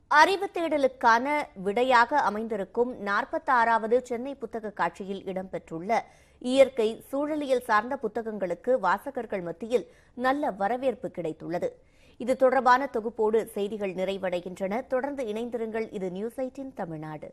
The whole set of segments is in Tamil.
அறிவு தேடலுக்கான விடையாக அமைந்திருக்கும் நாற்பத்தாறாவது சென்னை புத்தக காட்சியில் இடம்பெற்றுள்ள இயற்கை சூழலியல் சார்ந்த புத்தகங்களுக்கு வாசகர்கள் மத்தியில் நல்ல வரவேற்பு கிடைத்துள்ளது இது தொடர்பான தொகுப்போடு செய்திகள் நிறைவடைகின்றன தொடர்ந்து இணைந்திருங்கள் இது நியூஸ் எயிட்டின் தமிழ்நாடு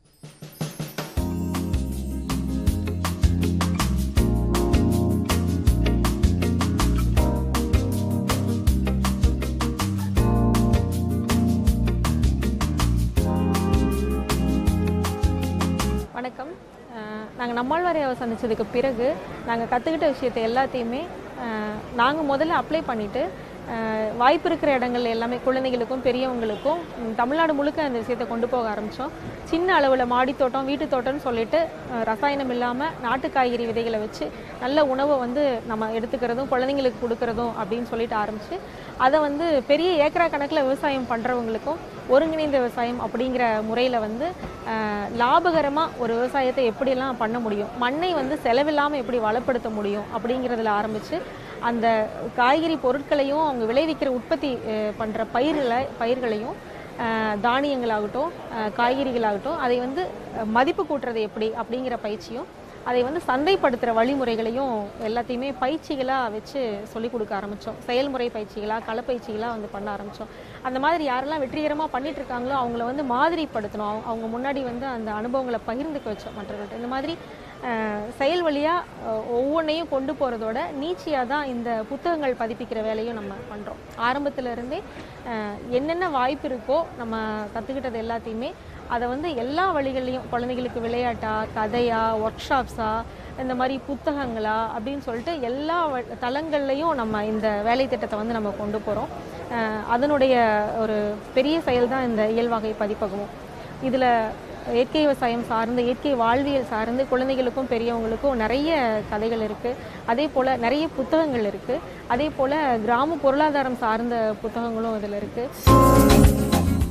வணக்கம் நாங்கள் நம்மாழ்வாரையாவை சந்திச்சதுக்கு பிறகு நாங்கள் கற்றுக்கிட்ட விஷயத்தை எல்லாத்தையுமே நாங்கள் முதல்ல அப்ளை பண்ணிவிட்டு வாய்ப்பு இருக்கிற இடங்கள்ல எல்லாமே குழந்தைகளுக்கும் பெரியவங்களுக்கும் ம், தமிழ்நாடு முழுக்க அந்த விஷயத்தை கொண்டு போக ஆரம்பித்தோம் சின்ன அளவில் மாடி தோட்டம் வீட்டு தோட்டம்னு சொல்லிட்டு அஹ், ரசாயனம் இல்லாமல் நாட்டு காய்கறி விதைகளை வச்சு நல்ல உணவை வந்து நம்ம எடுத்துக்கிறதும் குழந்தைங்களுக்கு கொடுக்கறதும் அப்படின்னு சொல்லிட்டு ஆரம்பிச்சு அதை வந்து பெரிய ஏக்கரா கணக்கில் விவசாயம் பண்ணுறவங்களுக்கும் ஒருங்கிணைந்த விவசாயம் அப்படிங்கிற முறையில் வந்து லாபகரமாக ஒரு விவசாயத்தை எப்படியெல்லாம் பண்ண முடியும் மண்ணை வந்து செலவில்லாமல் எப்படி வளப்படுத்த முடியும் அப்படிங்கிறதுல ஆரம்பித்து அந்த காய்கறி பொருட்களையும் அவங்க விளைவிக்கிற உற்பத்தி பண்ணுற பயிர்களை பயிர்களையும் அஹ், தானியங்களாகட்டும் அஹ், காய்கறிகளாகட்டும் அதை வந்து அஹ், மதிப்பு கூட்டுறது எப்படி அப்படிங்கிற பயிற்சியும் அதை வந்து சந்தைப்படுத்துகிற வழிமுறைகளையும் எல்லாத்தையுமே பயிற்சிகளாக வச்சு சொல்லிக் கொடுக்க ஆரம்பித்தோம் செயல்முறை பயிற்சிகளாக களப்பயிற்சிகளாக வந்து பண்ண ஆரம்பித்தோம் அந்த மாதிரி யாரெல்லாம் வெற்றிகரமாக பண்ணிட்டு இருக்காங்களோ அவங்கள வந்து மாதிரிப்படுத்தணும் அவங்க- அவங்க முன்னாடி வந்து அந்த அனுபவங்களை பகிர்ந்துக்க வச்சோம் மற்றவர்கள்ட்ட இந்த மாதிரி அஹ், செயல் வழியாக ஒவ்வொன்றையும் கொண்டு போகிறதோட நீச்சியாக தான் இந்த புத்தகங்கள் பதிப்பிக்கிற வேலையும் நம்ம பண்ணுறோம் ஆரம்பத்துல இருந்தே அஹ், என்னென்ன வாய்ப்பு இருக்கோ நம்ம கற்றுக்கிட்டது எல்லாத்தையுமே அதை வந்து எல்லா வழிகள்லையும் குழந்தைகளுக்கு விளையாட்டா கதையா ஒர்க் ஷாப்ஸா இந்த மாதிரி புத்தகங்களா அப்படின்னு சொல்லிட்டு எல்லா வ- தளங்கள்லையும் நம்ம இந்த வேலை திட்டத்தை வந்து நம்ம கொண்டு போகிறோம் அதனுடைய ஒரு பெரிய செயல் தான் இந்த இயல்வகை பதிப்பகமும் இதில் இயற்கை விவசாயம் சார்ந்து இயற்கை வாழ்வியல் சார்ந்து குழந்தைகளுக்கும் பெரியவங்களுக்கும் நிறைய கதைகள் இருக்குது அதே போல் நிறைய புத்தகங்கள் இருக்குது அதே போல் கிராம பொருளாதாரம் சார்ந்த புத்தகங்களும் இதில் இருக்குது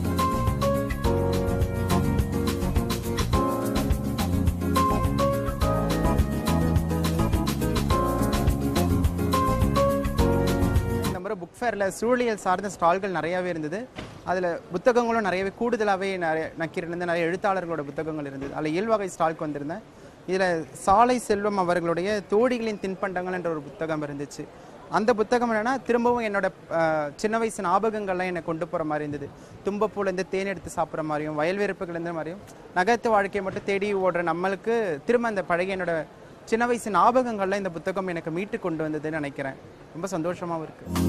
இந்த முறை புக் ஃபேரில் சூழியல் சார்ந்த ஸ்டால்கள் நிறையாவே இருந்தது அதில் புத்தகங்களும் நிறையவே கூடுதலாகவே நிறைய நக்கீரன் நிறைய எழுத்தாளர்களோட புத்தகங்கள் இருந்தது அதில் இயல்வகை ஸ்டால்க்கு வந்திருந்தேன் இதில் சாலை செல்வம் அவர்களுடைய தோடிகளின் தின்பண்டங்கள் என்ற ஒரு புத்தகம் இருந்துச்சு அந்த புத்தகம் என்னன்னா திரும்பவும் என்னோட அஹ், சின்ன வயசு ஞாபகங்கள்லாம் என்னை கொண்டு போகிற மாதிரி இருந்தது தும்பப்பூலேருந்து தேன் எடுத்து சாப்பிட்ற மாதிரியும் வயல் வெறுப்புகள்லேருந்து மாதிரியும் நகரத்து வாழ்க்கையை மட்டும் தேடி ஓடுற நம்மளுக்கு திரும்ப அந்த பழைய என்னோட சின்ன வயசு ஞாபகங்கள்லாம் இந்த புத்தகம் எனக்கு மீட்டு கொண்டு வந்ததுன்னு நினைக்கிறேன் ரொம்ப சந்தோஷமாகவும் இருக்குது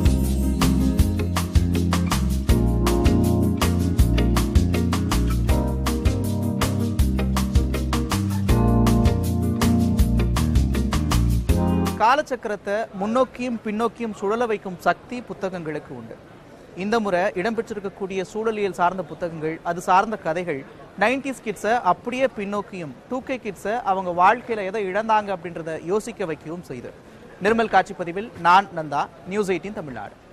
காலச்சக்கரத்தை முன்னோக்கியும் பின்னோக்கியும் சுழல வைக்கும் சக்தி புத்தகங்களுக்கு உண்டு இந்த முறை இடம்பெற்றிருக்கக்கூடிய சூழலியல் சார்ந்த புத்தகங்கள் அது சார்ந்த கதைகள் நைன்டிஸ் கிட்ஸை அப்படியே பின்னோக்கியும் டூ கே கிட்ஸை அவங்க வாழ்க்கையில எதை இழந்தாங்க அப்படின்றத யோசிக்க வைக்கவும் செய்து நிர்மல் காட்சி பதிவில் நான் நந்தா நியூஸ் எயிட்டின் தமிழ்நாடு